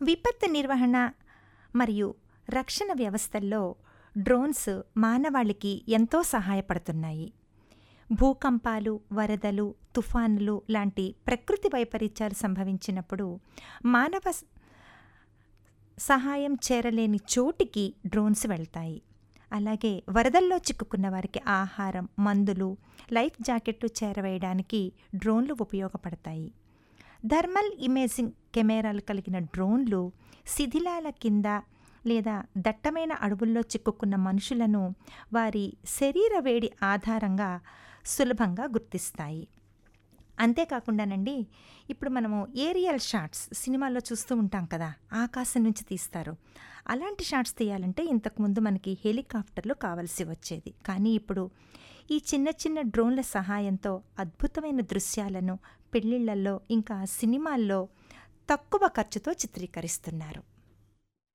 విపత్తు నిర్వహణ మరియు రక్షణ వ్యవస్థల్లో డ్రోన్స్ మానవాళికి ఎంతో సహాయపడుతున్నాయి భూకంపాలు వరదలు తుఫానులు లాంటి ప్రకృతి వైపరీత్యాలు సంభవించినప్పుడు మానవ స- సహాయం చేరలేని చోటికి డ్రోన్స్ వెళ్తాయి అలాగే వరదల్లో చిక్కుకున్న వారికి ఆహారం మందులు లైఫ్ జాకెట్లు చేరవేయడానికి డ్రోన్లు ఉపయోగపడతాయి థర్మల్ ఇమేజింగ్ కెమెరాలు కలిగిన డ్రోన్లు శిథిలాల కింద లేదా దట్టమైన అడవుల్లో చిక్కుకున్న మనుషులను వారి శరీర వేడి ఆధారంగా సులభంగా గుర్తిస్తాయి అంతేకాకుండానండి ఇప్పుడు మనము ఏరియల్ షాట్స్ సినిమాల్లో చూస్తూ ఉంటాం కదా ఆకాశం నుంచి తీస్తారు అలాంటి షాట్స్ తీయాలంటే ఇంతకుముందు మనకి హెలికాప్టర్లు కావాల్సి వచ్చేది కానీ ఇప్పుడు ఈ చిన్న చిన్న డ్రోన్ల సహాయంతో అద్భుతమైన దృశ్యాలను పెళ్ళిళ్ళల్లో ఇంకా సినిమాల్లో తక్కువ ఖర్చుతో చిత్రీకరిస్తున్నారు